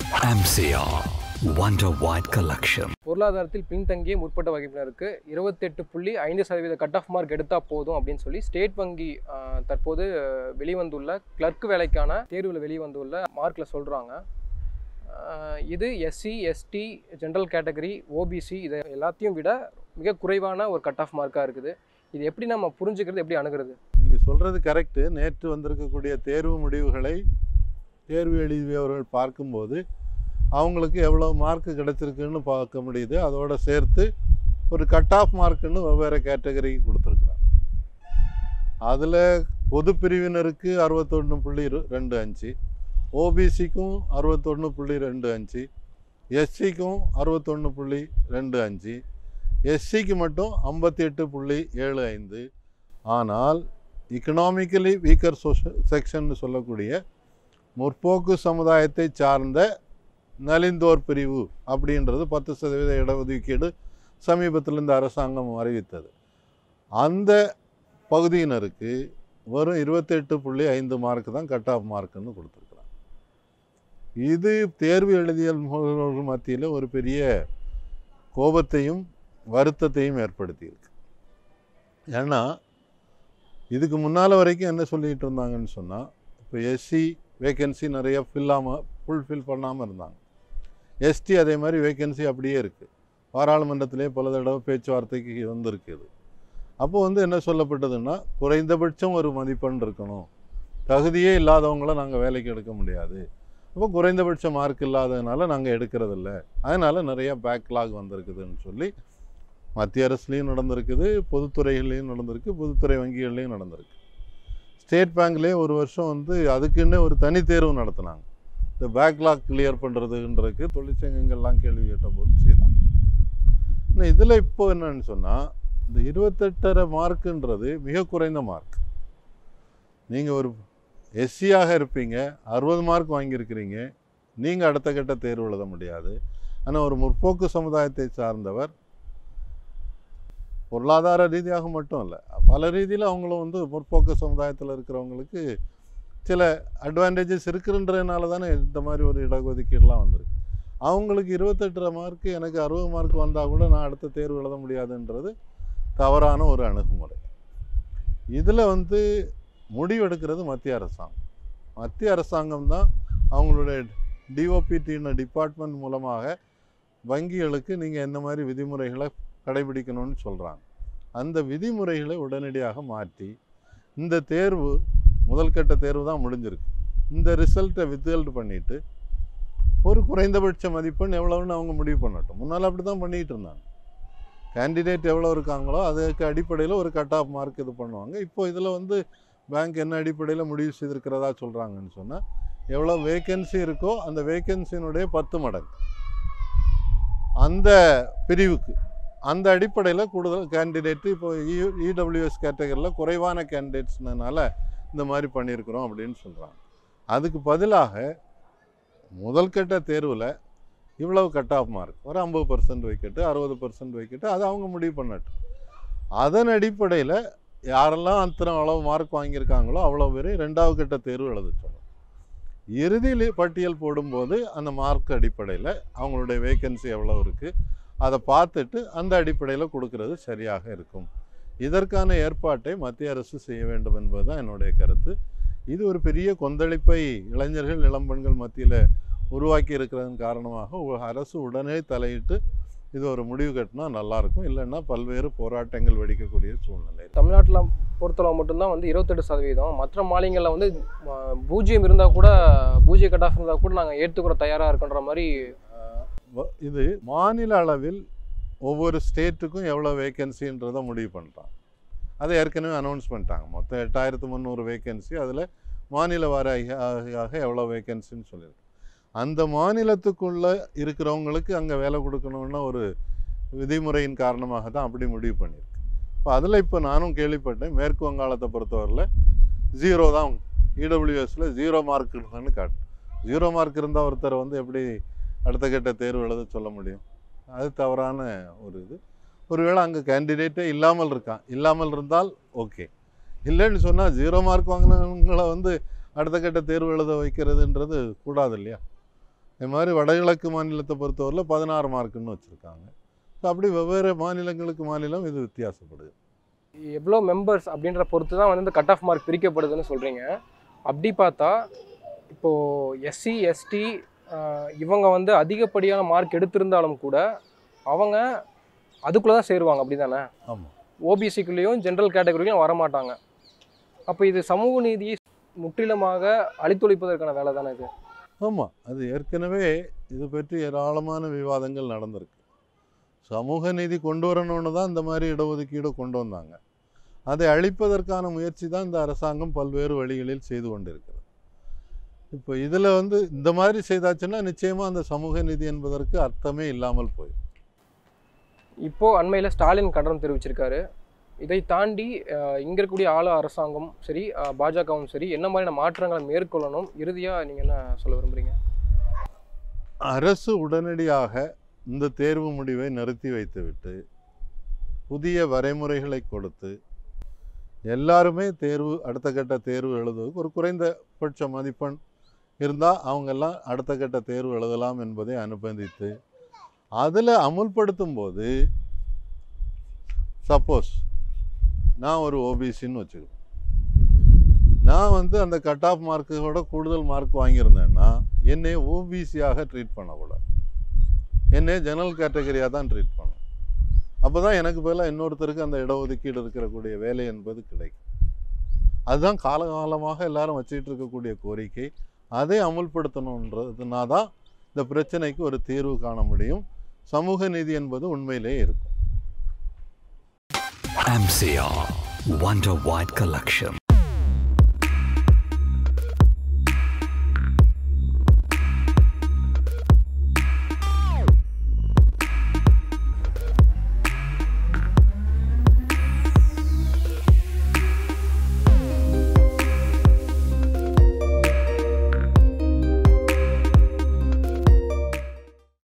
MCR Wonder White Collection. பொருளாதாரத்தில் பின்தங்கிய முற்பட்ட வகுப்பினருக்கு இருபத்தெட்டு புள்ளி ஐந்து சதவீத கட் ஆஃப் மார்க் எடுத்தால் போதும் அப்படின்னு சொல்லி ஸ்டேட் வங்கி ஆஹ், தற்போது அஹ், வெளிவந்துள்ள கிளர்க் வேலைக்கான தேர்வில் வெளிவந்துள்ள மார்க்கில் சொல்கிறாங்க இது SC ST general category OBC இதை எல்லாத்தையும் விட மிக குறைவான ஒரு கட் ஆஃப் மார்க்காக இருக்குது இது எப்படி நம்ம புரிஞ்சுக்கிறது எப்படி அணுகிறது நீங்கள் சொல்கிறது கரெக்டு நேற்று வந்திருக்கக்கூடிய தேர்வு முடிவுகளை தேர்வு எழுதியவர்கள் பார்க்கும்போது அவங்களுக்கு எவ்வளோ மார்க் கிடைச்சிருக்குன்னு பார்க்க முடியுது அதோட சேர்த்து ஒரு கட் ஆஃப் மார்க்குன்னு வெவ்வேறு கேட்டகரிக்கு கொடுத்துருக்குறாங்க அதில் பொது பிரிவினருக்கு அறுபத்தொன்று புள்ளி இரு- ரெண்டு அஞ்சு ஓபிசிக்கும் அறுபத்தொன்று புள்ளி ரெண்டு அஞ்சு எஸ்சிக்கும் அறுபத்தொன்று புள்ளி ரெண்டு அஞ்சு எஸ்சிக்கு மட்டும் ஐம்பத்தி எட்டு புள்ளி ஏழு ஐந்து ஆனால் இக்கனாமிக்கலி வீக்கர் சோஷ செக்ஷன் சொல்லக்கூடிய முற்போக்கு சமுதாயத்தை சார்ந்த நலிந்தோர் பிரிவு அப்படின்றது பத்து சதவீத இடஒதுக்கீடு சமீபத்தில் இந்த அரசாங்கம் அறிவித்தது அந்த பகுதியினருக்கு வெறும் இருபத்தெட்டு புள்ளி ஐந்து மார்க் தான் கட் ஆஃப் மார்க்குன்னு கொடுத்துருக்குறாங்க இது தேர்வு எழுதியல் மாணவர்கள் மத்தியில் ஒரு பெரிய கோபத்தையும் வருத்தத்தையும் ஏற்படுத்தியிருக்கு ஏன்னா இதுக்கு முன்னால் வரைக்கும் என்ன சொல்லிகிட்டு இருந்தாங்கன்னு சொன்னால் இப்போ எஸ்சி வேகன்சி நிறைய ஃபில்லாமல் ஃபுல்ஃபில் பண்ணாமல் இருந்தாங்க எஸ்டி அதே மாதிரி வேகன்சி அப்படியே இருக்குது பாராளுமன்றத்திலே பல தடவை பேச்சுவார்த்தைக்கு வந்திருக்கு இது அப்போ வந்து என்ன சொல்லப்பட்டதுன்னா குறைந்தபட்சம் ஒரு மதிப்பெண் இருக்கணும் தகுதியே இல்லாதவங்கள நாங்கள் வேலைக்கு எடுக்க முடியாது அப்போ குறைந்தபட்ச மார்க் இல்லாததுனால நாங்கள் எடுக்கிறதில்ல அதனால் நிறைய பேக்லாக் வந்திருக்குதுன்னு சொல்லி மத்திய அரசுலேயும் நடந்திருக்குது பொதுத்துறைகள்லேயும் நடந்திருக்கு பொதுத்துறை வங்கிகள்லேயும் நடந்திருக்கு ஸ்டேட் பேங்க்லேயே ஒரு வருஷம் வந்து அதுக்குன்னு ஒரு தனி தேர்வு நடத்தினாங்க இந்த பேக்லாக் கிளியர் பண்ணுறதுன்றதுக்கு தொழிற்சங்கங்கள்லாம் கேள்வி கேட்டபோது செய்தாங்க ஆனால் இதில் இப்போ என்னன்னு சொன்னால் இந்த இருபத்தெட்டரை மார்க்குன்றது மிக குறைந்த மார்க் நீங்கள் ஒரு எஸ்சியாக இருப்பீங்க அறுபது மார்க் வாங்கியிருக்கிறீங்க நீங்கள் அடுத்த கட்ட தேர்வு எழுத முடியாது ஆனால் ஒரு முற்போக்கு சமுதாயத்தை சார்ந்தவர் பொருளாதார ரீதியாக மட்டும் இல்லை பல ரீதியில் அவங்களும் வந்து முற்போக்கு சமுதாயத்தில் இருக்கிறவங்களுக்கு சில அட்வான்டேஜஸ் இருக்குன்றதுனால தானே இந்த மாதிரி ஒரு இடஒதுக்கீடுலாம் வந்திருக்கு அவங்களுக்கு இருபத்தெட்டரை மார்க்கு எனக்கு அறுபது மார்க் வந்தால் கூட நான் அடுத்த தேர்வு எழுத முடியாதுன்றது தவறான ஒரு அணுகுமுறை இதில் வந்து முடிவெடுக்கிறது மத்திய அரசாங்கம் மத்திய அரசாங்கம் தான் அவங்களுடைய டிஓபிடின டிபார்ட்மெண்ட் மூலமாக வங்கிகளுக்கு நீங்கள் என்ன மாதிரி விதிமுறைகளை கடைபிடிக்கணும்னு சொல்கிறாங்க அந்த விதிமுறைகளை உடனடியாக மாற்றி இந்த தேர்வு முதல் கட்ட தேர்வு தான் முடிஞ்சிருக்கு இந்த ரிசல்ட்டை வித்ஹெல்ட் பண்ணிவிட்டு ஒரு குறைந்தபட்ச மதிப்பெண் எவ்வளோன்னு அவங்க முடிவு பண்ணட்டும் முன்னால் அப்படி தான் பண்ணிகிட்டு இருந்தாங்க கேண்டிடேட் எவ்வளோ இருக்காங்களோ அதுக்கு அடிப்படையில் ஒரு கட் ஆஃப் மார்க் இது பண்ணுவாங்க இப்போ இதில் வந்து பேங்க் என்ன அடிப்படையில் முடிவு செய்திருக்கிறதா சொல்கிறாங்கன்னு சொன்னால் எவ்வளோ வேகன்சி இருக்கோ அந்த வேகன்சியினுடைய பத்து மடங்கு அந்த பிரிவுக்கு அந்த அடிப்படையில் கூடுதல் கேண்டிடேட்டு இப்போ இடபிள்யூஎஸ் கேட்டகரியில் குறைவான கேண்டிடேட்ஸ்னால இந்த மாதிரி பண்ணியிருக்கிறோம் அப்படின்னு சொல்கிறாங்க அதுக்கு பதிலாக முதல் கட்ட தேர்வில் இவ்வளவு கட் ஆஃப் மார்க் ஒரு ஐம்பது பர்சன்ட் வைக்கட்டு அறுபது பர்சன்ட் வைக்கட்டு அதை அவங்க முடிவு பண்ணட்டும் அதன் அடிப்படையில் யாரெல்லாம் அத்தனை அளவு மார்க் வாங்கியிருக்காங்களோ அவ்வளோ பேர் ரெண்டாவது கட்ட தேர்வு எழுத சொல்லணும் இறுதியில் பட்டியல் போடும்போது அந்த மார்க் அடிப்படையில் அவங்களுடைய வேகன்சி எவ்வளோ இருக்குது அதை பார்த்துட்டு அந்த அடிப்படையில் கொடுக்கறது சரியாக இருக்கும் இதற்கான ஏற்பாட்டை மத்திய அரசு செய்ய வேண்டும் என்பதுதான் என்னுடைய கருத்து இது ஒரு பெரிய கொந்தளிப்பை இளைஞர்கள் இளம்பெண்கள் மத்தியில் உருவாக்கி இருக்கிறதன் காரணமாக ஒ- அரசு உடனே தலையிட்டு இது ஒரு முடிவு கட்டினா நல்லாயிருக்கும் இல்லைன்னா பல்வேறு போராட்டங்கள் வெடிக்கக்கூடிய சூழ்நிலை தமிழ்நாட்டில் பொறுத்தளவு மட்டும்தான் வந்து இருபத்தெட்டு சதவீதம் மற்ற மாநிலங்களில் வந்து ஆஹ், பூஜ்ஜியம் இருந்தால் கூட பூஜ்ஜிய கட் ஆஃப் இருந்தால் கூட நாங்கள் ஏற்றுக்கிற தயாராக இருக்குன்ற மாதிரி வ- இது மாநில அளவில் ஒவ்வொரு ஸ்டேட்டுக்கும் எவ்வளோ வேகன்சின்றதை முடிவு பண்ணுறாங்க அதை ஏற்கனவே அனௌன்ஸ் பண்ணிட்டாங்க மொத்தம் எட்டாயிரத்து முந்நூறு வேகன்சி அதில் மாநில வாரியாக எவ்வளோ வேகன்சின்னு சொல்லியிருக்கு அந்த மாநிலத்துக்குள்ளே இருக்கிறவங்களுக்கு அங்கே வேலை கொடுக்கணும்னா ஒரு விதிமுறையின் காரணமாக தான் அப்படி முடிவு பண்ணியிருக்கு இப்போ அதில் இப்போ நானும் கேள்விப்பட்டேன் மேற்கு வங்காளத்தை பொறுத்தவரையில் ஜீரோ தான் இடபிள்யூஎஸில் ஜீரோ மார்க் இருந்தான்னு காட்டு ஜீரோ மார்க் இருந்தால் ஒருத்தர் வந்து எப்படி அடுத்த கட்ட தேர்வு எழுத சொல்ல முடியும் அது தவறான ஒரு இது ஒருவேளை அங்கே கேண்டிடேட்டே இல்லாமல் இருக்கான் இல்லாமல் இருந்தால் ஓகே இல்லைன்னு சொன்னால் ஜீரோ மார்க் வாங்கினவங்கள வந்து அடுத்த கட்ட தேர்வு எழுத வைக்கிறதுன்றது கூடாது இல்லையா இது மாதிரி வடகிழக்கு மாநிலத்தை பொறுத்தவரையில் பதினாறு மார்க்குன்னு வச்சுருக்காங்க ஸோ அப்படி வெவ்வேறு மாநிலங்களுக்கு மாநிலம் இது வித்தியாசப்படுது எவ்வளோ மெம்பர்ஸ் அப்படின்ற பொறுத்து தான் வந்து இந்த கட் ஆஃப் மார்க் பிரிக்கப்படுதுன்னு சொல்கிறீங்க அப்படி பார்த்தா இப்போது எஸ்சி எஸ்டி இவங்க வந்து அதிகப்படியான மார்க் எடுத்திருந்தாலும் கூட அவங்க அதுக்குள்ளே தான் சேருவாங்க அப்படி தானே ஆமாம் ஓபிசிக்குள்ளேயும் ஜென்ரல் கேட்டகரிலையும் வரமாட்டாங்க அப்போ இது சமூக நீதியை முற்றிலுமாக அழித்தொழிப்பதற்கான வேலை தானே இது ஆமாம் அது ஏற்கனவே இது பற்றி ஏராளமான விவாதங்கள் நடந்திருக்கு சமூக நீதி கொண்டு வரணும்னு தான் இந்த மாதிரி இடஒதுக்கீடு கொண்டு வந்தாங்க அதை அழிப்பதற்கான முயற்சி தான் இந்த அரசாங்கம் பல்வேறு வழிகளில் செய்து கொண்டிருக்கிறது இப்போ இதில் வந்து இந்த மாதிரி செய்தாச்சுன்னா நிச்சயமாக அந்த சமூக நீதி என்பதற்கு அர்த்தமே இல்லாமல் போயிடும் இப்போ அண்மையில் ஸ்டாலின் கண்டனம் தெரிவிச்சிருக்காரு இதை தாண்டி அஹ், இங்க இருக்கக்கூடிய ஆள அரசாங்கம் சரி அஹ், பாஜகவும் சரி என்ன மாதிரியான மாற்றங்களை மேற்கொள்ளணும் இறுதியாக நீங்கள் என்ன சொல்ல விரும்புறீங்க அரசு உடனடியாக இந்த தேர்வு முடிவை நிறுத்தி வைத்துவிட்டு புதிய வரைமுறைகளை கொடுத்து எல்லாருமே தேர்வு அடுத்த கட்ட தேர்வு எழுதுவதற்கு ஒரு குறைந்தபட்ச மதிப்பெண் இருந்தால் அவங்கெல்லாம் அடுத்த கட்ட தேர்வு எழுதலாம் என்பதை அனுமதித்து அதில் அமுல்படுத்தும் போது சப்போஸ் நான் ஒரு ஓபிசின்னு வச்சுக்கோ நான் வந்து அந்த கட் ஆஃப் மார்க்கோட கூடுதல் மார்க் வாங்கியிருந்தேன்னா என்னை ஓபிசியாக ட்ரீட் பண்ணக்கூடாது என்னை ஜெனரல் கேட்டகரியாக தான் ட்ரீட் பண்ணணும் அப்போ தான் எனக்கு பதிலாக இன்னொருத்தருக்கு அந்த இடஒதுக்கீடு இருக்கக்கூடிய வேலை என்பது கிடைக்கும் அதுதான் காலகாலமாக எல்லாரும் வச்சுக்கிட்டு இருக்கக்கூடிய கோரிக்கை அதை அமுல்படுத்தணுன்றதுனா தான் இந்த பிரச்சனைக்கு ஒரு தீர்வு காண முடியும் சமூக நீதி என்பது உண்மையிலேயே இருக்கும் MCR Wonder White Collection.